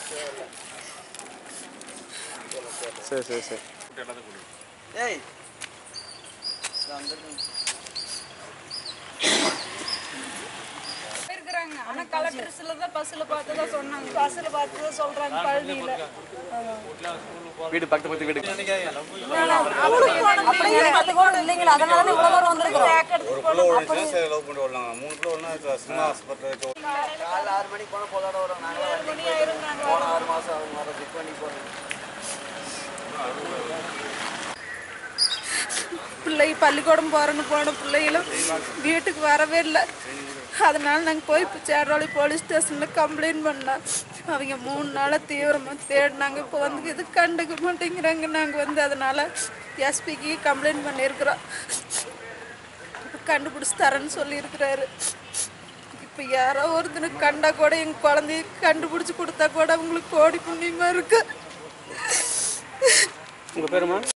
சரி சரி சரி ஏய் இருக்கிறாங்க ஆனா கலெக்டர்ஸ்ல தான் பஸ்ல பார்த்ததா சொன்னாங்க பஸ்ல பார்த்ததா சொல்றாங்க பழனியில வீடு பக்கத்து பக்கத்து வீடு அப்படியே பள்ளிக்கூடம் இல்லைங்களா அதனால தான் இவ்வளவு தூரம் வந்திருக்கிறோம் ஒரு பிள்ளை ஓடுச்சுன்னா சரி லவ் பண்ணி ஓடலாம் மூணு பிள்ளை ஒன்றா சினிமா ஹாஸ்பிட்டல் காலைல ஆறு மணிக்கு போனால் பொல்லாட வரும் நாங்களாம் வண்டி போன ஆறு மாதம் ஆகும் வர செக் பண்ணி போகிறோம் பிள்ளை பள்ளிக்கூடம் போறேன்னு போன பிள்ளைகளும் வீட்டுக்கு வரவே இல்லை அதனால நாங்கள் போய் இப்போ சேடோலி போலீஸ் ஸ்டேஷனில் கம்ப்ளைண்ட் பண்ணோம் அவங்க மூணு நாளாக தீவிரமாக தேடினாங்க இப்போ வந்து இது கண்டுக்க மாட்டேங்கிறாங்க நாங்கள் வந்து அதனால் எஸ்பிக்கு கம்ப்ளைண்ட் பண்ணியிருக்கிறோம் இப்போ கண்டுபிடிச்சி தரேன்னு சொல்லியிருக்கிறாரு இப்போ யாரோ ஒருத்தனுக்கு கண்டா கூட எங்கள் குழந்தைய கண்டுபிடிச்சி கொடுத்தா கூட அவங்களுக்கு கோடி புண்ணியமாக இருக்கு உங்கள் பேருமா